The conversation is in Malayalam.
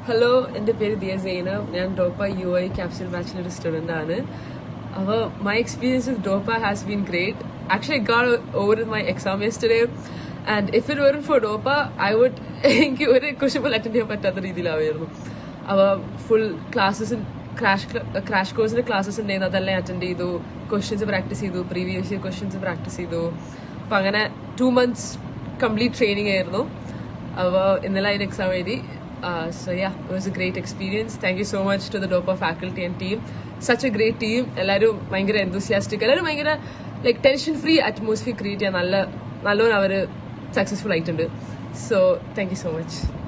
ഹലോ എൻ്റെ പേര് ദിയ സൈന ഞാൻ DOPPA U I capsule bachelor ഒരു സ്റ്റുഡൻ്റ് ആണ് അപ്പോൾ my experience with DOPPA has been great actually got over my exam yesterday and if it weren't for DOPPA I would എനിക്ക് ഒരു ക്വസ്റ്റ്യൻ പോലും അറ്റൻഡ് ചെയ്യാൻ പറ്റാത്ത രീതിയിലാവായിരുന്നു അപ്പോൾ ഫുൾ ക്ലാസ്സസ് ക്രാഷ് ക്രാഷ് കോഴ്സിന്റെ ക്ലാസ്സസ് ഉണ്ടായിരുന്നു അതെല്ലാം അറ്റൻഡ് ചെയ്തു ക്വസ്റ്റ്യൻസ് പ്രാക്ടീസ് ചെയ്തു പ്രീവിയസ് ഇയർ ക്വസ്റ്റ്യൻസ് പ്രാക്ടീസ് ചെയ്തു അപ്പം അങ്ങനെ ടു മന്ത്സ് കംപ്ലീറ്റ് ട്രെയിനിങ് ആയിരുന്നു അപ്പോൾ ഇന്നലെ അതിന് എക്സാം എഴുതി so yeah it was a great experience thank you so much to the DOPPA faculty and team such a great team എല്ലാവരും ഭയങ്കര എന്തൂസിയാസ്റ്റിക് എല്ലാവരും ഭയങ്കര like tension free atmosphere create ചെയ്യാൻ നല്ല നല്ലോണം അവർ സക്സസ്ഫുൾ ആയിട്ടുണ്ട് so thank you so much